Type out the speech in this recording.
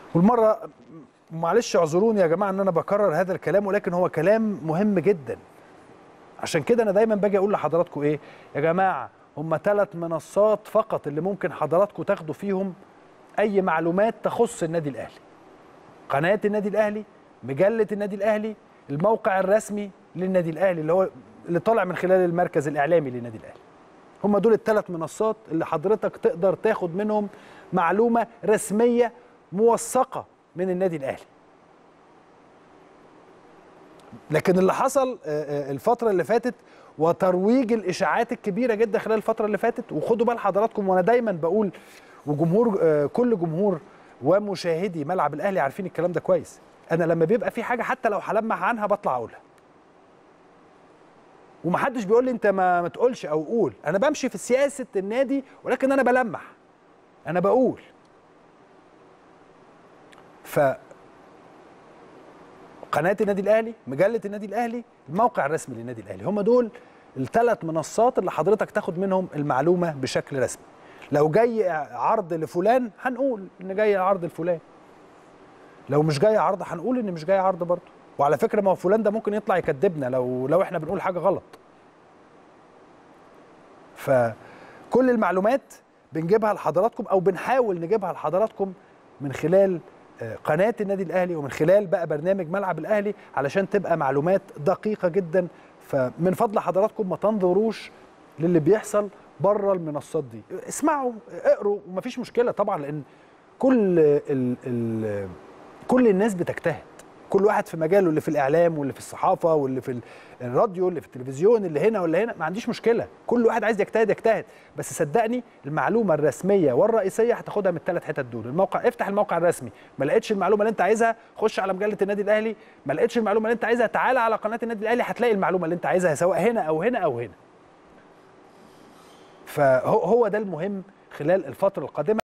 والمره معلش اعذروني يا جماعه ان انا بكرر هذا الكلام ولكن هو كلام مهم جدا عشان كده انا دايما باجي اقول لحضراتكم ايه يا جماعه هم ثلاث منصات فقط اللي ممكن حضراتكم تاخدوا فيهم اي معلومات تخص النادي الاهلي قناه النادي الاهلي مجله النادي الاهلي الموقع الرسمي للنادي الاهلي اللي هو اللي طالع من خلال المركز الاعلامي للنادي الاهلي هم دول الثلاث منصات اللي حضرتك تقدر تاخد منهم معلومه رسميه موثقه من النادي الاهلي لكن اللي حصل الفتره اللي فاتت وترويج الاشاعات الكبيره جدا خلال الفتره اللي فاتت وخدوا بال حضراتكم وانا دايما بقول وجمهور كل جمهور ومشاهدي ملعب الاهلي عارفين الكلام ده كويس انا لما بيبقى في حاجه حتى لو هلمح عنها بطلع اقولها ومحدش بيقول لي انت ما, ما تقولش او قول انا بمشي في سياسه النادي ولكن انا بلمح انا بقول ف قناه النادي الاهلي مجله النادي الاهلي الموقع الرسمي للنادي الاهلي هم دول الثلاث منصات اللي حضرتك تاخد منهم المعلومه بشكل رسمي لو جاي عرض لفلان هنقول ان جاي عرض لفلان لو مش جاي عرض هنقول ان مش جاي عرض برضه وعلى فكره ما هو فلان ده ممكن يطلع يكذبنا لو لو احنا بنقول حاجه غلط فكل المعلومات بنجيبها لحضراتكم او بنحاول نجيبها لحضراتكم من خلال قناه النادي الاهلي ومن خلال بقى برنامج ملعب الاهلي علشان تبقى معلومات دقيقه جدا فمن فضل حضراتكم ما تنظروش للي بيحصل بره المنصات دي اسمعوا اقروا ومفيش مشكله طبعا لان كل ال ال كل الناس بتجتهد كل واحد في مجاله اللي في الاعلام واللي في الصحافه واللي في الراديو اللي في التلفزيون اللي هنا واللي هنا ما عنديش مشكله كل واحد عايز يجتهد يجتهد بس صدقني المعلومه الرسميه والرئيسيه هتاخدها من الثلاث حتت دول الموقع افتح الموقع الرسمي ما لقيتش المعلومه اللي انت عايزها خش على مجله النادي الاهلي ما لقيتش المعلومه اللي انت عايزها تعالى على قناه النادي الاهلي هتلاقي المعلومه اللي انت عايزها سواء هنا او هنا او هنا فهو ده المهم خلال الفتره القادمه